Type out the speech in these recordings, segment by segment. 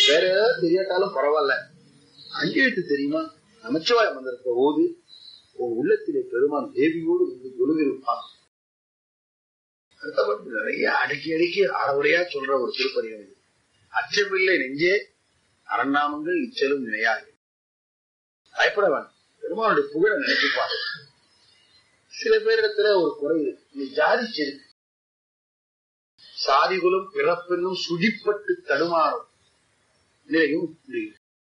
வேற ஏதாவது தெரியாட்டாலும் பரவாயில்ல அஞ்செழுத்து தெரியுமா நமச்சிவாய மந்திரத்தை ஓது உன் உள்ளத்திலே பெருமான் தேவியோடு வந்து ஒழுகிருப்பான் அடுத்தபடி நிறைய அடக்கி அடக்கி அறவுரையா சொல்ற ஒரு திருப்பதிகம் இது அச்சமில்லை நெஞ்சே அரண்நாமங்கள் இச்சலும் நினையாது பயப்பட வேண்டாம் பெருமானுடைய புகழ நினைச்சுப்பாரு சில பேரிடத்துல ஒரு குறை இருக்கு. நீ ஜாதி செருக்கு சாதிகுலம் பிறப்பென்னும் சுழிப்பட்டு தடுமாறும் நிலையும் உண்டு.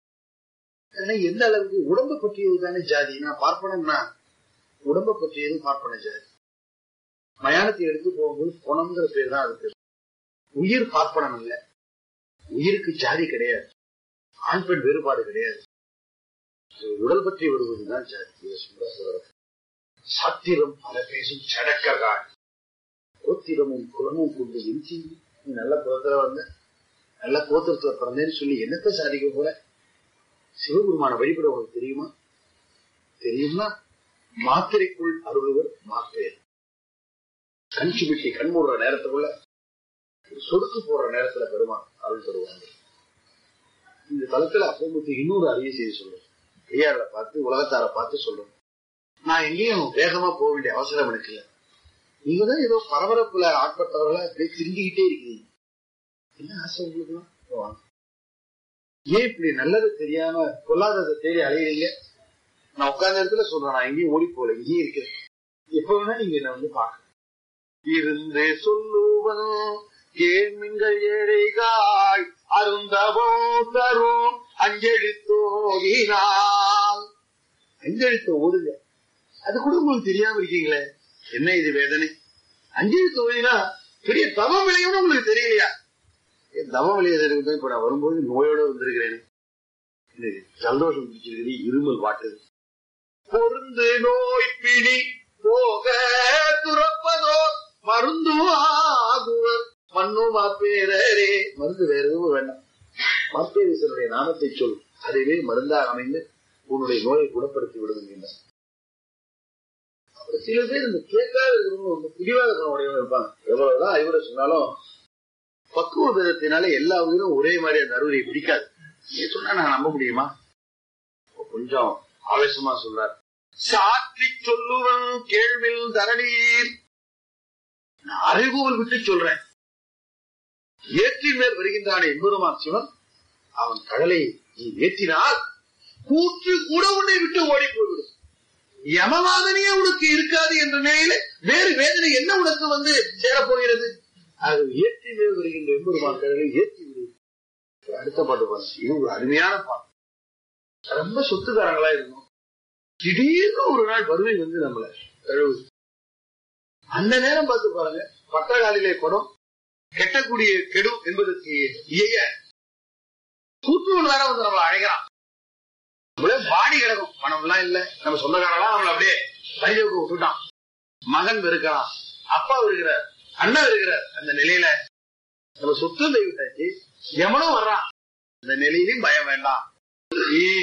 ஆனா எந்த அளவுக்கு உடம்பை பற்றியது தானே ஜாதி நான் பார்ப்பனம்னா உடம்பை பற்றியது பார்ப்பன ஜாதி மயானத்தை எடுத்து போகும்போது குணம்ங்கிற பேர் தான் அதுக்கு உயிர் பார்ப்பனம் இல்ல உயிருக்கு ஜாதி கிடையாது ஆண் பெண் வேறுபாடு கிடையாது இது உடல் பற்றி வருவதுதான் ஜாதி இதை சொல்ல சொல்றார். சாத்திரம் பல பேசும் சடக்ககாய் கோத்திரமும் குலமும் கொண்டு எஞ்சி நீ நல்ல குலத்துல வந்த நல்ல கோத்திரத்துல பிறந்தேன்னு சொல்லி என்னத்தை சாதிக்க போற சிவபெருமான வழிபட உனக்கு தெரியுமா தெரியும்னா மாத்திரைக்குள் அருள்வர் மாத்திரை கண் சுபிட்டி கண் மூடுற நேரத்துக்குள்ள சொடுக்கு போடுற நேரத்துல பெருமான் அருள் தருவாங்க இந்த தளத்துல அப்பமுத்து இன்னொரு அறிய செய்தி சொல்றேன் ஐயாரை பார்த்து உலகத்தார பார்த்து சொல்றேன் நான் எங்கேயும் வேகமா போக வேண்டிய அவசரம் எனக்கு இல்லை நீங்க தான் ஏதோ பரபரப்புல ஆட்பட்டவர்களா அப்படியே திரும்பிக்கிட்டே இருக்கீங்க என்ன ஆசை உங்களுக்கு வாங்க ஏன் இப்படி நல்லது தெரியாம பொல்லாததை தேடி அலையிறீங்க நான் உட்கார்ந்த இடத்துல சொல்றேன் நான் எங்கேயும் ஓடி போல இங்கேயே இருக்கிறேன் எப்ப வேணா நீங்க என்ன வந்து பாக்க இருந்தே சொல்லுவன் கேள்மிங்கள் ஏழைகாய் அருந்தவோ தரும் அஞ்செழுத்தோகினால் அஞ்செழுத்த ஓடுங்க அது கூட உங்களுக்கு தெரியாம இருக்கீங்களே என்ன இது வேதனை அஞ்செழுத்து ஓடினா பெரிய தவம் விளையும்னு உங்களுக்கு தெரியலையா ஏன் தவம் விளையாடுறது இப்ப நான் வரும்போது நோயோட வந்திருக்கிறேன் எனக்கு சந்தோஷம் பிடிச்சிருக்குது இருமல் வாட்டுது பொருந்து நோய் பிடி போக துறப்பதோ மருந்து ஆகுவர் மண்ணு மாப்பேரே மருந்து வேற எதுவும் வேண்டாம் மாப்பேரீசனுடைய நாமத்தை சொல் அதுவே மருந்தாக அமைந்து உன்னுடைய நோயை குணப்படுத்தி விடுகின்றன அப்புறம் சில பேர் இந்த கேட்காத இருக்கிறவங்க ரொம்ப பிடிவாத குணமுடையவங்க இருப்பாங்க எவ்வளவுதான் அறிவுரை சொன்னாலும் பக்குவ விதத்தினால எல்லா உயிரும் ஒரே மாதிரி அந்த அறுவரை பிடிக்காது நீ சொன்னா நான் நம்ப முடியுமா கொஞ்சம் ஆவேசமா சொல்றார் சாற்றி சொல்லுவன் கேள்வில் தரணீர் நான் அறைகூவல் விட்டு சொல்றேன் ஏற்றின் மேல் வருகின்றானே எம்பெருமான் சிவன் அவன் கடலை நீ ஏற்றினால் கூற்று கூட உன்னை விட்டு ஓடி போய்விடும் யமவாதனையே உனக்கு இருக்காது என்ற நிலையில வேறு வேதனை என்ன உனக்கு வந்து சேரப்போகிறது அது ஏற்றி மேல் வருகின்ற எம்பெருமான் கடலை ஏற்றி விடு அடுத்த பாட்டு பாருங்க இது ஒரு அருமையான பாட்டு ரொம்ப சொத்துக்காரங்களா இருந்தோம் திடீர்னு ஒரு நாள் வறுமை வந்து நம்மள தழுவுது அந்த நேரம் பார்த்து பாருங்க பட்டகாலிலே குடம் கெட்டக்கூடிய கெடும் என்பதற்கு இயைய கூட்டுவன் வேற வந்து நம்மள அழைக்கிறான் நம்மளே பாடி கிடக்கும் பணம் எல்லாம் இல்ல நம்ம சொந்தக்காரெல்லாம் நம்மள அப்படியே பைஜவுக்கு விட்டுட்டான் மகன் இருக்கிறான் அப்பா இருக்கிறார் அண்ணன் இருக்கிறார் அந்த நிலையில நம்ம சொத்து தெய்விட்டாச்சு எவனும் வர்றான் அந்த நிலையிலும் பயம் வேண்டாம் நீ